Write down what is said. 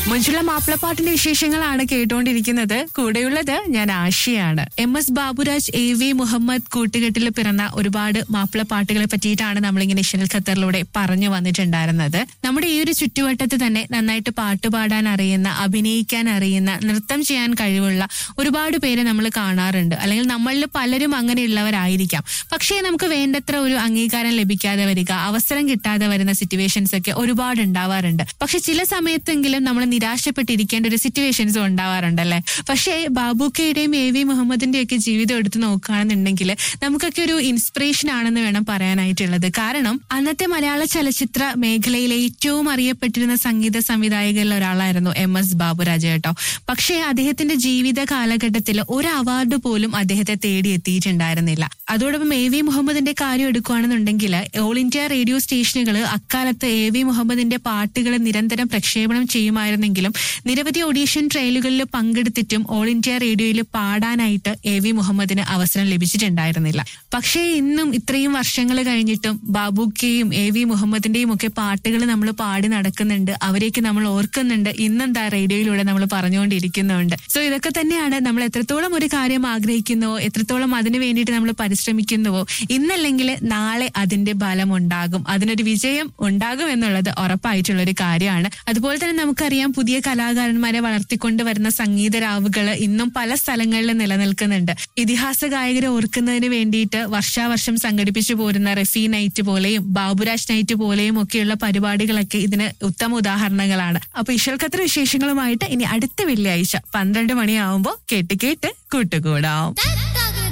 മഞ്ജുള മാപ്പിളപ്പാട്ടിന്റെ വിശേഷങ്ങളാണ് കേട്ടുകൊണ്ടിരിക്കുന്നത് കൂടെയുള്ളത് ഞാൻ ആശയാണ് M S Baburaj A V Muhammad കൂട്ടുകെട്ടിൽ പിറന്ന ഒരുപാട് മാപ്പിളപ്പാട്ടുകളെ പറ്റിയിട്ടാണ് നമ്മളിങ്ങനെ ഇഷൽ ഖത്തറിലൂടെ പറഞ്ഞു വന്നിട്ടുണ്ടായിരുന്നത് നമ്മുടെ ഈ ഒരു ചുറ്റുവട്ടത്ത് തന്നെ നന്നായിട്ട് പാട്ടുപാടാൻ അറിയുന്ന അഭിനയിക്കാൻ അറിയുന്ന നൃത്തം ചെയ്യാൻ കഴിവുള്ള ഒരുപാട് പേരെ നമ്മൾ കാണാറുണ്ട് അല്ലെങ്കിൽ നമ്മളിൽ പലരും അങ്ങനെയുള്ളവരായിരിക്കാം പക്ഷേ നമുക്ക് വേണ്ടത്ര ഒരു അംഗീകാരം ലഭിക്കാതെ വരിക അവസരം കിട്ടാതെ വരുന്ന സിറ്റുവേഷൻസ് ഒക്കെ ഒരുപാട് ഉണ്ടാവാറുണ്ട് പക്ഷെ ചില സമയത്തെങ്കിലും നമ്മൾ നിരാശപ്പെട്ടിരിക്കേണ്ട ഒരു സിറ്റുവേഷൻസും ഉണ്ടാവാറുണ്ടല്ലേ പക്ഷേ ബാബുക്കയുടെയും എ വി മുഹമ്മദിന്റെയും ഒക്കെ ജീവിതം എടുത്ത് നോക്കുകയാണെന്നുണ്ടെങ്കിൽ നമുക്കൊക്കെ ഒരു ഇൻസ്പിറേഷൻ ആണെന്ന് വേണം പറയാനായിട്ടുള്ളത് കാരണം അന്നത്തെ മലയാള ചലച്ചിത്ര മേഖലയിലെ ഏറ്റവും അറിയപ്പെട്ടിരുന്ന സംഗീത സംവിധായകരിൽ ഒരാളായിരുന്നു എം എസ് ബാബുരാജ് കേട്ടോ പക്ഷേ അദ്ദേഹത്തിന്റെ ജീവിത കാലഘട്ടത്തിൽ ഒരു അവാർഡ് പോലും അദ്ദേഹത്തെ തേടി എത്തിയിട്ടുണ്ടായിരുന്നില്ല അതോടൊപ്പം എ വി മുഹമ്മദിന്റെ കാര്യം എടുക്കുകയാണെന്നുണ്ടെങ്കിൽ ഓൾ ഇന്ത്യ റേഡിയോ സ്റ്റേഷനുകൾ അക്കാലത്ത് എ വി മുഹമ്മദിന്റെ പാട്ടുകൾ നിരന്തരം പ്രക്ഷേപണം ചെയ്യുമായിരുന്നെങ്കിലും നിരവധി ഓഡീഷൻ ട്രയലുകളിൽ പങ്കെടുത്തിട്ടും ഓൾ ഇന്ത്യ റേഡിയോയിൽ പാടാനായിട്ട് എ വി മുഹമ്മദിന് അവസരം ലഭിച്ചിട്ടുണ്ടായിരുന്നില്ല പക്ഷേ ഇന്നും ഇത്രയും വർഷങ്ങൾ കഴിഞ്ഞിട്ടും ബാബുക്കെയും എ വി മുഹമ്മദിന്റെയും ഒക്കെ പാട്ടുകൾ നമ്മൾ പാടി നടക്കുന്നുണ്ട് അവരെയൊക്കെ നമ്മൾ ഓർക്കുന്നുണ്ട് ഇന്നെന്താ റേഡിയോയിലൂടെ നമ്മൾ പറഞ്ഞുകൊണ്ടിരിക്കുന്നുണ്ട് സോ ഇതൊക്കെ തന്നെയാണ് നമ്മൾ എത്രത്തോളം ഒരു കാര്യം ആഗ്രഹിക്കുന്നുവോ എത്രത്തോളം അതിനു വേണ്ടിയിട്ട് നമ്മൾ പരിശ്രമിക്കുന്നുവോ ഇന്നല്ലെങ്കിൽ നാളെ അതിന്റെ ഫലം ഉണ്ടാകും അതിനൊരു വിജയം ഉണ്ടാകും എന്നുള്ളത് ഉറപ്പായിട്ടുള്ള ഒരു കാര്യമാണ് അതുപോലെ തന്നെ നമുക്കറിയാം പുതിയ കലാകാരന്മാരെ വളർത്തിക്കൊണ്ട് വരുന്ന സംഗീത രാവുകൾ ഇന്നും പല സ്ഥലങ്ങളിൽ നിലനിൽക്കുന്നുണ്ട് ഇതിഹാസ ഗായകരെ ഓർക്കുന്നതിന് വേണ്ടിയിട്ട് വർഷാവർഷം സംഘടിപ്പിച്ചു പോരുന്ന റഫി നൈറ്റ് പോലെയും ബാബുരാജ് നൈറ്റ് പോലെയും ഒക്കെയുള്ള പരിപാടികളൊക്കെ ഇതിന് ഉത്തമ ഉദാഹരണങ്ങളാണ് അപ്പൊ ഇഷൽക്കത്ര വിശേഷങ്ങളുമായിട്ട് ഇനി അടുത്ത വെള്ളിയാഴ്ച പന്ത്രണ്ട് മണിയാവുമ്പോൾ കേട്ട് കേട്ട് കൂട്ടുകൂടാം